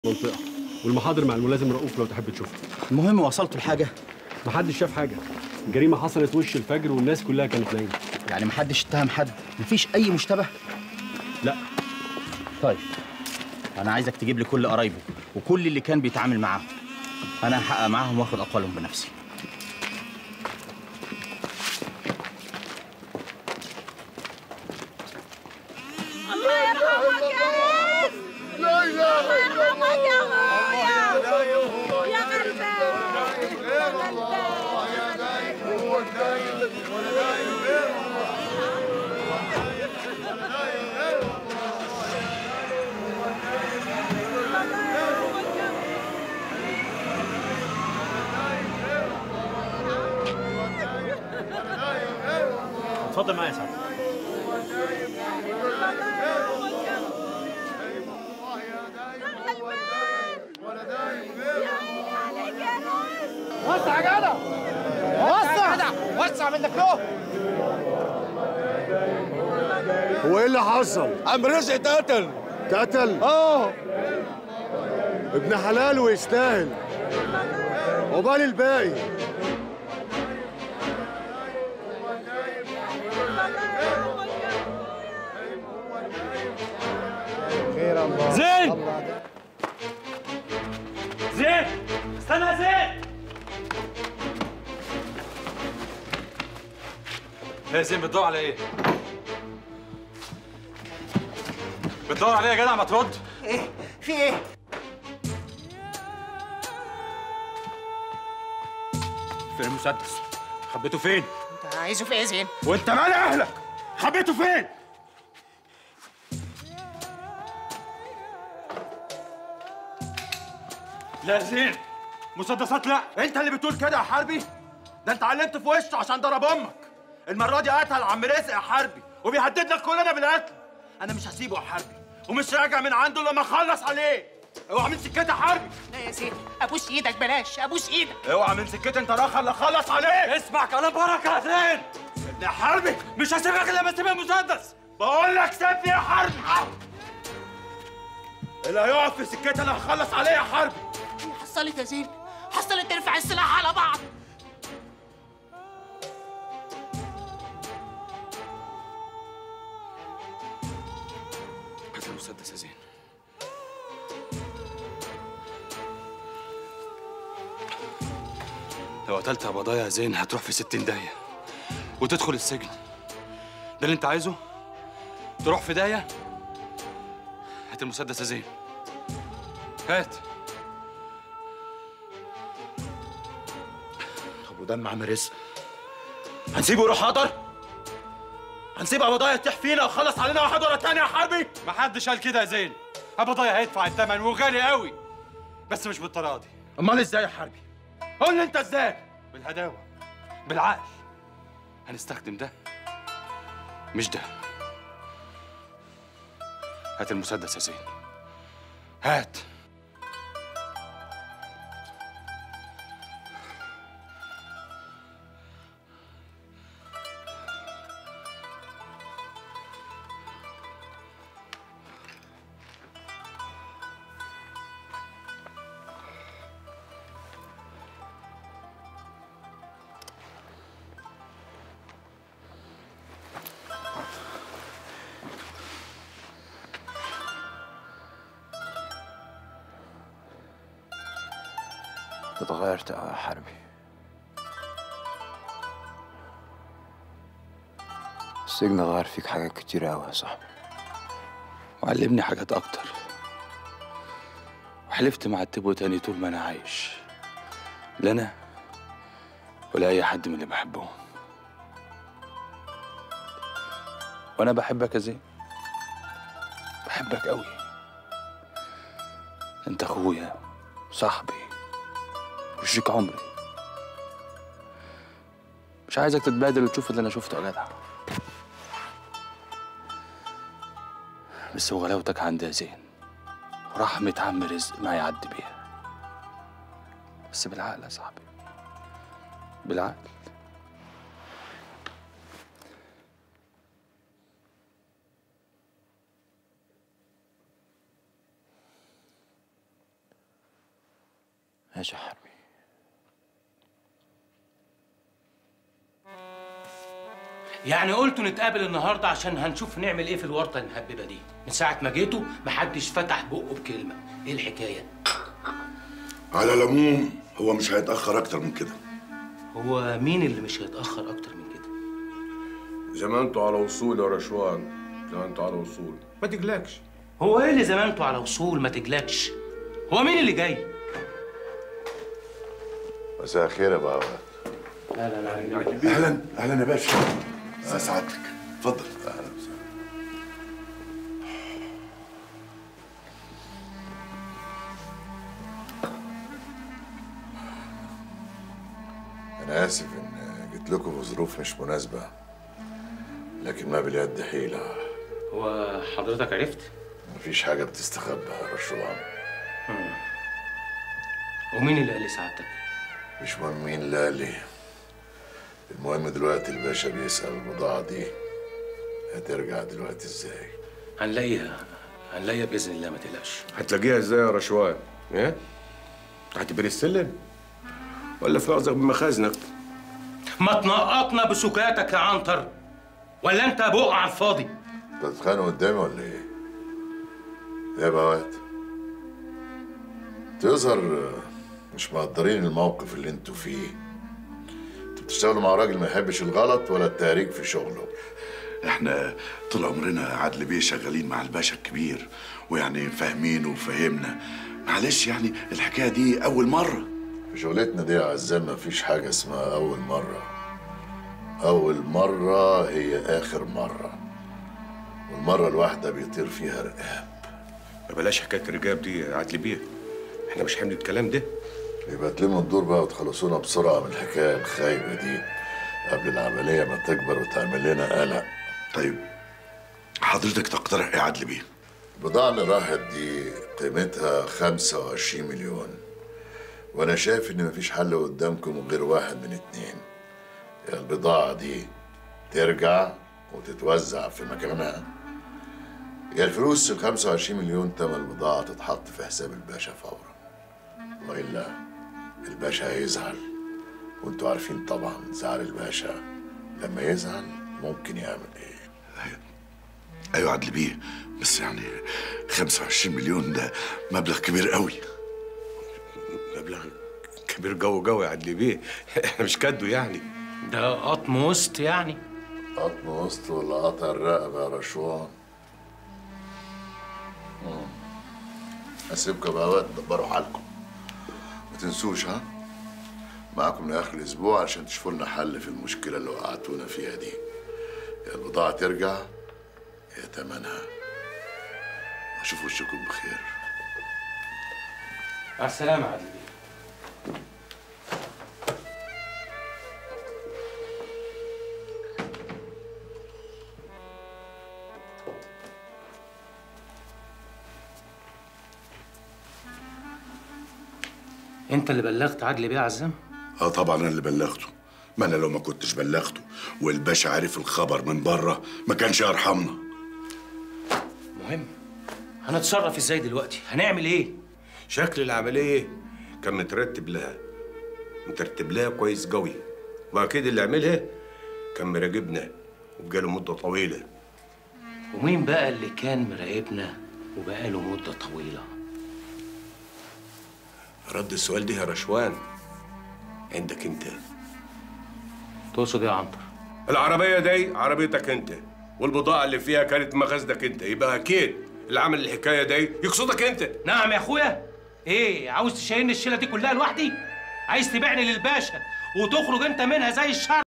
المنطقه والمحاضر مع الملازم رؤوف لو تحب تشوفه المهم وصلتوا لحاجه محدش شاف حاجه الجريمه حصلت وش الفجر والناس كلها كانت نايمه يعني محدش اتهم حد مفيش اي مشتبه لا طيب انا عايزك تجيب لي كل قرايبه وكل اللي كان بيتعامل معاهم انا هحقق معاهم واخد اقوالهم بنفسي الله يرحمك يا ناس لا اله الا الله يرحمك يا اخويا يا غلبان يا غلبان اتفضل معايا يا سعد عليك يا ناس وسع يا جدع وسع جدع وسع منك له هو ايه اللي حصل؟ عم رزق اتقتل اتقتل؟ اه ابن حلال ويستاهل عقبال الباقي زين زين استنى يا زين يا زين بتدور على ايه؟ بتدور عليه يا جدع ما ترد ايه في ايه فين المسدس؟ خبيته فين؟ انت عايزه في ايه زين وانت مال اهلك؟ خبيته فين؟ لا يا زين مسدسات لا انت اللي بتقول كده يا حربي ده انت علمت في وشه عشان ضرب امك المره دي قتل عم رزق يا حربي وبيهددنا كلنا بالقتل انا مش هسيبه يا حربي ومش راجع من عنده لما اخلص عليه اوعى من سكتي يا حربي لا يا زين ابوس ايدك بلاش ابوس ايدك اوعى من سكتي انت راخر اللي اخلص عليه اسمع كلام بركه يا زين يا حربي مش هسيبك الا لما تسيب المسدس بقول لك سيبني يا حربي اللي هيقف في سكتي انا هخلص عليه يا حربي هي حصلت يا زين حصلت ترفع السلاح على بعض هات المسدس يا زين لو قتلت قبضايا يا زين هتروح في ستين داهية وتدخل السجن ده اللي انت عايزه؟ تروح في داهية؟ هات المسدس يا زين هات طب ودم عم رزق هنسيبه يروح هدر هنسيب قبضايا يتيح فينا وخلص علينا واحد ورا التاني يا حربي محدش قال كده يا زين قبضايا هيدفع الثمن وغالي قوي بس مش بالطريقة دي امال ازاي يا حربي قول لي انت ازاي بالهداوة بالعقل هنستخدم ده مش ده هات المسدس يا زين هات اتغيرت أوي يا حربي السجن غير فيك حاجات كتير أوي يا صاحبي وعلمني حاجات أكتر وحلفت مع التبو تاني طول ما أنا عايش لا أنا ولا أي حد من اللي بحبهم وأنا بحبك يا زين بحبك أوي أنت أخويا صاحبي وشريك عمري مش عايزك تتبادل وتشوف اللي أنا شفته يا جدع بس وغلاوتك عندي يا زين ورحمة عم رزق ما يعدي بيها بس بالعقل يا صاحبي بالعقل ماشي يا حربي يعني قلتوا نتقابل النهارده عشان هنشوف نعمل ايه في الورطه المهببه دي من ساعه ما جيتوا محدش فتح بقه بكلمه ايه الحكايه على العموم هو مش هيتأخر أكتر من كده هو مين اللي مش هيتاخر اكتر من كده زي ما انتوا على وصول يا رشوان زي ما انتوا على وصول ما تقلقش هو ايه اللي زمانته على وصول ما تجلكش هو مين اللي جاي مساء الخير يا بابا أهلا أهلا يا باشا ازي سعادتك اتفضل اهلا وسهلا انا اسف ان جيت لكم في ظروف مش مناسبه لكن ما باليد حيله هو حضرتك عرفت مفيش حاجه بتستخبى يا رشوان ومين اللي قال لسعادتك مش مهم مين اللي قال لي المهم دلوقتي الباشا بيسأل البضاعة دي هترجع دلوقتي ازاي هنلاقيها هنلاقيها باذن الله ما تقلقش هتلاقيها ازاي يا رشوان ايه تحت بير السلم ولا في مأزق بمخازنك ما تنقطنا بسكاتك يا عنتر ولا انت بقع على الفاضي انت بتتخانق قدامي ولا ايه؟ يا بوات تظهر مش مقدرين الموقف اللي انتوا فيه انتوا بتشتغلوا مع راجل ما يحبش الغلط ولا التهريج في شغله احنا طول عمرنا عدل بيه شغالين مع الباشا الكبير ويعني فاهمين وفهمنا معلش يعني الحكايه دي اول مره في شغلتنا دي يا عزام مفيش حاجة اسمها أول مرة أول مرة هي آخر مرة والمرة الواحدة بيطير فيها رقاب ما بلاش حكايه الرجاب دي يا عدل بيه احنا مش حامل الكلام ده يبقى تلموا الدور بقى وتخلصونا بسرعة من الحكاية الخايبة دي قبل العملية ما تكبر وتعمل لنا قلق طيب حضرتك تقترح ايه يا عدل بيه البضاعة اللي راحت دي قيمتها 25 مليون وأنا شايف إن مفيش حل قدامكم غير واحد من اتنين يا البضاعة دي ترجع وتتوزع في مكانها يا الفلوس ال 25 مليون تمن البضاعة تتحط في حساب الباشا فورا وإلا الباشا هيزعل وانتوا عارفين طبعا زعل الباشا لما يزعل ممكن يعمل ايه ايوه عدل بيه بس يعني 25 مليون ده مبلغ كبير قوي مبلغ كبير جو جو يا عدل بيه احنا مش كدو يعني ده قطم وسط يعني قطم وسط ولا قطع الرقبة يا رشوان مم. هسيبكم بقى وقت تدبروا حالكم ما تنسوش ها معاكم لاخر الاسبوع عشان تشوفوا لنا حل في المشكله اللي وقعتونا فيها دي يا البضاعه ترجع يا تمنها اشوف وشكم بخير مع السلامه يا عدل بيه انت اللي بلغت عدلي بيه يا عزام اه طبعا انا اللي بلغته ما انا لو ما كنتش بلغته والباشا عارف الخبر من بره ما كانش يرحمنا مهم هنتصرف ازاي دلوقتي هنعمل ايه شكل العمليه كان مترتب لها مترتب لها كويس قوي واكيد اللي عملها كان مراقبنا وبقاله مده طويله ومين بقى اللي كان مراقبنا وبقاله مده طويله رد السؤال ده يا رشوان عندك انت تقصد ايه يا عنتر العربيه دي عربيتك انت والبضاعه اللي فيها كانت مخازنك انت يبقى اكيد اللي عمل الحكايه دي يقصدك انت نعم يا اخويا ايه عاوز تشيلني الشيله دي كلها لوحدي عايز تبيعني للباشا وتخرج انت منها زي الشعر